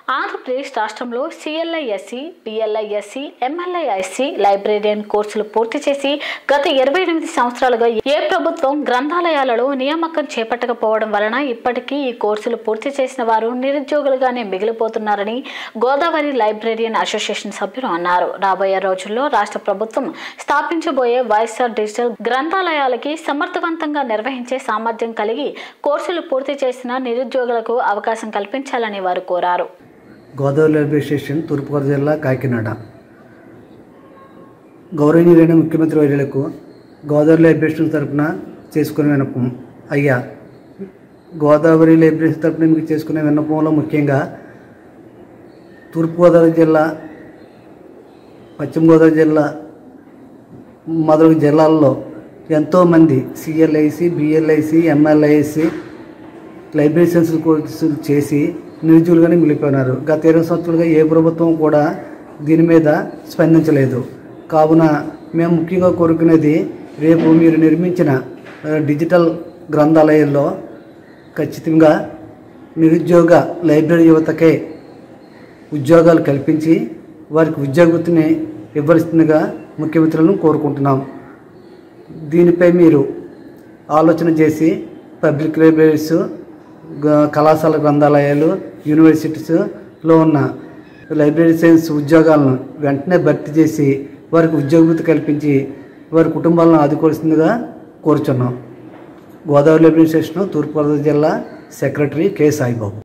ఆంధ్రప్రదేశ్ రాష్ట్రంలో సిఎల్ఐఎస్సి పిఎల్ఐఎస్సి MLISc librarian కోర్సులు పూర్తి చేసి గత ఇరవై ఎనిమిది సంవత్సరాలుగా ఏ ప్రభుత్వం గ్రంథాలయాలలో నియామకం చేపట్టకపోవడం వలన ఇప్పటికీ ఈ కోర్సులు పూర్తి చేసిన వారు నిరుద్యోగులుగానే మిగిలిపోతున్నారని గోదావరి లైబ్రేరియన్ అసోసియేషన్ సభ్యులు అన్నారు రాబోయే రోజుల్లో రాష్ట్ర ప్రభుత్వం స్థాపించబోయే వైఎస్ఆర్ డిజిటల్ గ్రంథాలయాలకి సమర్థవంతంగా నిర్వహించే సామర్థ్యం కలిగి కోర్సులు పూర్తి చేసిన నిరుద్యోగులకు అవకాశం కల్పించాలని వారు కోరారు గోదావరి రైల్వే స్టేషన్ తూర్పుగోదావరి జిల్లా కాకినాడ గౌరవనీయులైన ముఖ్యమంత్రి వర్యులకు గోదావరి రైల్వే స్టేషన్ తరపున చేసుకునే విన్నపం అయ్యా గోదావరి లైబ్రరీ తరపున మీకు చేసుకునే విన్నపంలో ముఖ్యంగా తూర్పుగోదావరి జిల్లా పశ్చిమ గోదావరి జిల్లా మొదలగు జిల్లాల్లో ఎంతోమంది CLIC BLIC MLIC library science కోర్సులు చేసి నిరుద్యోగులుగానే మిగిలిపోయినారు గత ఇరవై సంవత్సరాలుగా ఏ ప్రభుత్వం కూడా దీని మీద స్పందించలేదు కావున మేము ముఖ్యంగా కోరుకునేది రేపు మీరు నిర్మించిన ఆ, డిజిటల్ గ్రంథాలయాల్లో ఖచ్చితంగా నిరుద్యోగ లైబ్రరీ యువతకే ఉద్యోగాలు కల్పించి వారికి ఉద్యోగతిని ఇవ్వాల్సిందిగా ముఖ్యమంత్రులను కోరుకుంటున్నాం దీనిపై మీరు ఆలోచన చేసి పబ్లిక్ లైబ్రరీస్ గ- కళాశాల గ్రంథాలయాలు యూనివర్సిటీస్లో ఉన్న లైబ్రరీ సైన్స్ ఉద్యోగాలను వెంటనే భర్తీ చేసి వారికి ఉద్యోగభృతి కల్పించి వారి కుటుంబాలను ఆదుకోవాల్సిందిగా కోరుచున్నాం గోదావరి లైబ్రరీ స్టేషన్ తూర్పుగోదావరి జిల్లా సెక్రటరీ కె సాయిబాబు